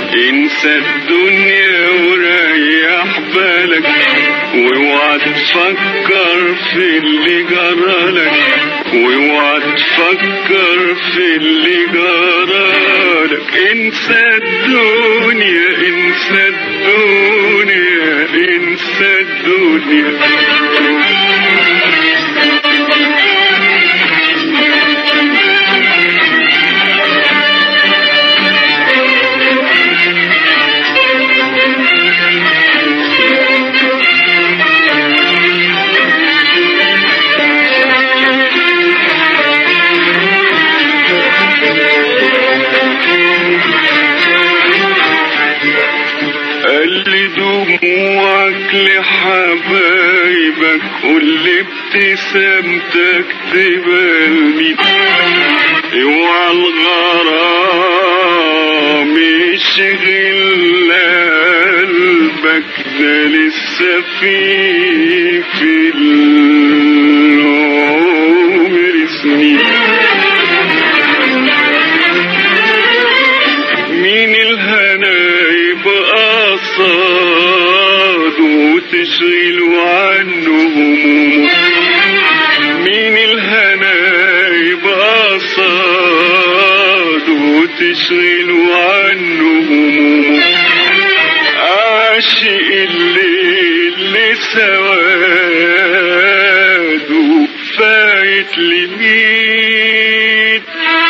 انسى الدنيا وريح بالك واوعى تفكر في اللي جرالك واوعى تفكر في اللي جرالك انسى الدنيا انسى الدنيا انسى الدنيا قال دموعك لحبايبك قول ابتسامتك تبالني اوعى الغرام يشغل قلبك ده لسه في في العمر سنين مين الهنا يبقى صاد وتشغل عنه همومه مين الهنا يبقى صاد وتشغل عنه همومه عاشق الليل لسواده فايت لمين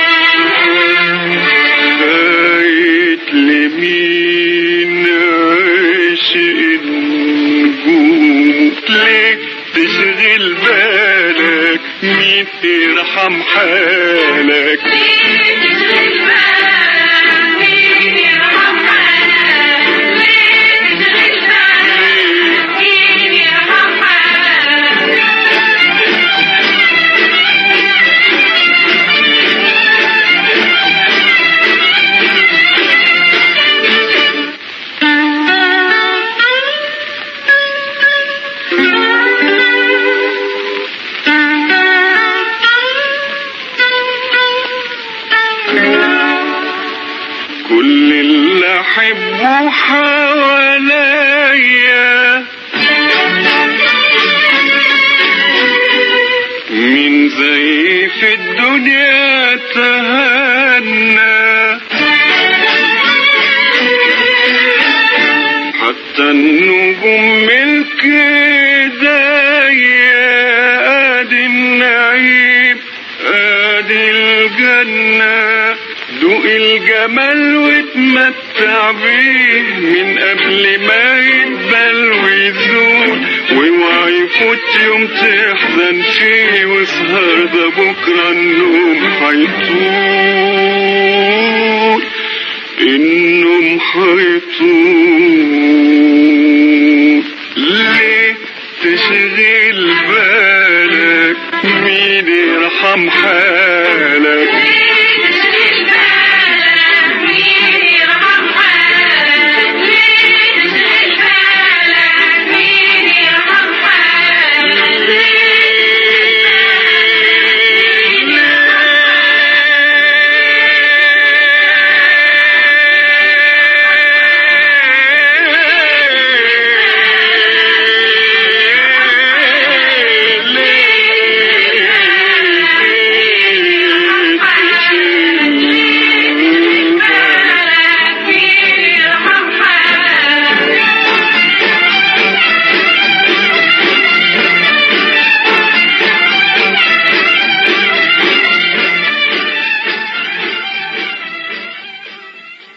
فايت لمين عاشق النجوم ليه تشغل بالك مين يرحم حالك كل اللي احبه حواليا من زي في الدنيا تهنى حتى النجوم ملك ايديا ادي النعيم ادي الجنة دوق الجمال واتمتع بيه من قبل ما يقبل ويزول واوعى يفوت يوم تحزن فيه واسهر ده بكرة النوم هيطول النوم هيطول